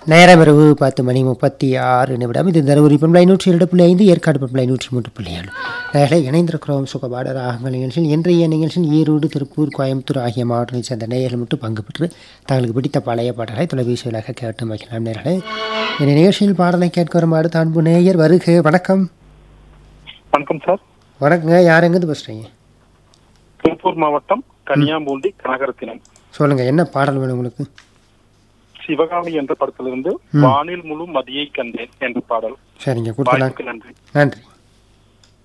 நேரம் இரவு பத்து மணி முப்பத்தி ஆறு நிமிடம் இது தருமபுரி பண்பலை நூற்றி இரண்டு புள்ளி ஐந்து ஏற்காடு பண்பலை நூற்றி மூன்று புள்ளி ஏழு நேர்களை இணைந்திருக்கிறோம் சுகபாட ராகங்கள் நிகழ்ச்சியில் இன்றைய நிகழ்ச்சியில் ஈரோடு திருப்பூர் கோயம்புத்தூர் ஆகிய மாவட்டங்களைச் சேர்ந்த நேயர்கள் மட்டும் பங்கு பெற்று தங்களுக்கு பிடித்த பழைய பாடல்களை தொலைபேசிகளாக கேட்டு மகிழலாம் நேர்களை இந்த நிகழ்ச்சியில் பாடலை கேட்க வரும் அடுத்த அன்பு நேயர் வருக வணக்கம் வணக்கம் சார் வணக்கங்க யார் எங்கேருந்து பேசுகிறீங்க திருப்பூர் மாவட்டம் கன்னியாம்பூண்டி கனகரத்தினம் சொல்லுங்கள் என்ன பாடல் வேணும் உங்களுக்கு சிவகாமி என்ற படத்திலிருந்து வானில் முழு மதியை கண்டேன் என்ற பாடல் சரிங்க கொடுத்தலாம் வாய்ப்புக்கு நன்றி நன்றி